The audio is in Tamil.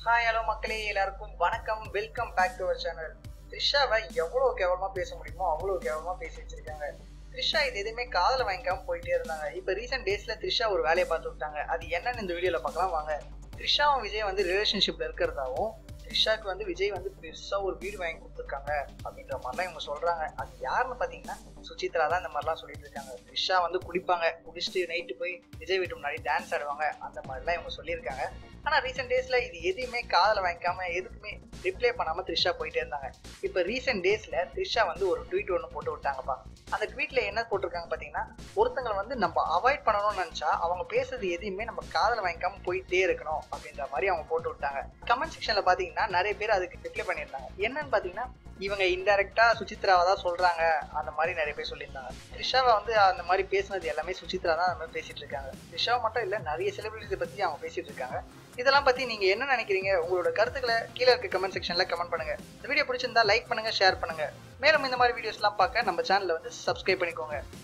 ஹாய் ஹலோ மக்களே எல்லாருக்கும் வணக்கம் welcome back to our channel த்ரிஷாவை எவ்வளோ கேவலமா பேச முடியுமோ அவ்வளோ கேவலமா பேசி வச்சிருக்காங்க த்ரிஷா இது எதுவுமே காதல வாங்கிக்காம போயிட்டே இருந்தாங்க இப்போ ரீசெண்ட் டேஸ்ல த்ரிஷா ஒரு வேலையை பார்த்து விட்டாங்க அது என்னன்னு இந்த வீடியோல பார்க்கலாம் வாங்க த்ரிஷாவும் விஜய் வந்து ரிலேஷன்ஷிப்ல இருக்கிறதாவும் த்ரிஷாக்கு வந்து விஜய் வந்து பெருசா ஒரு வீடு வாங்கி கொடுத்துருக்காங்க அப்படின்ற மாதிரிலாம் இவங்க சொல்றாங்க அது யாருன்னு பாத்தீங்கன்னா சுசித்ரா தான் இந்த மாதிரிலாம் சொல்லிட்டு இருக்காங்க த்ரிஷா வந்து குடிப்பாங்க குடிச்சிட்டு நைட்டு போய் விஜய் வீட்டு முன்னாடி டான்ஸ் ஆடுவாங்க அந்த மாதிரிலாம் இவங்க சொல்லியிருக்காங்க ஆனா ரீசெண்ட் டேஸ்ல இது எதையுமே காதல வாங்கிக்காம எதுக்குமே ரிப்ளை பண்ணாம த்ரிஷா போயிட்டே இருந்தாங்க இப்போ ரீசெண்ட் டேஸ்ல த்ரிஷா வந்து ஒரு ட்வீட் ஒன்று போட்டு விட்டாங்கப்பா அந்த ட்வீட்ல என்ன போட்டிருக்காங்க பாத்தீங்கன்னா ஒருத்தங்களை வந்து நம்ம அவாய்ட் பண்ணணும்னு நினைச்சா அவங்க பேசுறது எதையுமே நம்ம காதல வாங்கிக்காம போயிட்டே இருக்கணும் அப்படின்ற மாதிரி அவங்க போட்டு விட்டாங்க கமெண்ட் செக்ஷன்ல பாத்தீங்கன்னா நிறைய பேர் அதுக்கு ரிப்ளை பண்ணியிருந்தாங்க என்னன்னு பாத்தீங்கன்னா இவங்க இன்டெரக்டா சுசித்ராவை தான் சொல்றாங்க அந்த மாதிரி நிறைய பேர் சொல்லியிருந்தாங்க த்ரிஷாவை வந்து அந்த மாதிரி பேசுனது எல்லாமே சுசித்ரா தான் அந்த மாதிரி பேசிட்டு இருக்காங்க த்ரிஷாவை மட்டும் இல்ல நிறைய செலிபிரிட்டி பத்தி அவங்க பேசிட்டு இருக்காங்க இதெல்லாம் பத்தி நீங்க என்ன நினைக்கிறீங்க உங்களோட கருத்துக்களை கீழே இருக்க கமெண்ட் செக்ஷன்ல கமெண்ட் பண்ணுங்க இந்த வீடியோ பிடிச்சிருந்தா லைக் பண்ணுங்க ஷேர் பண்ணுங்க மேலும் இந்த மாதிரி வீடியோஸ்லாம் பார்க்க நம்ம சேனலை வந்து சப்ஸ்கிரைப் பண்ணிக்கோங்க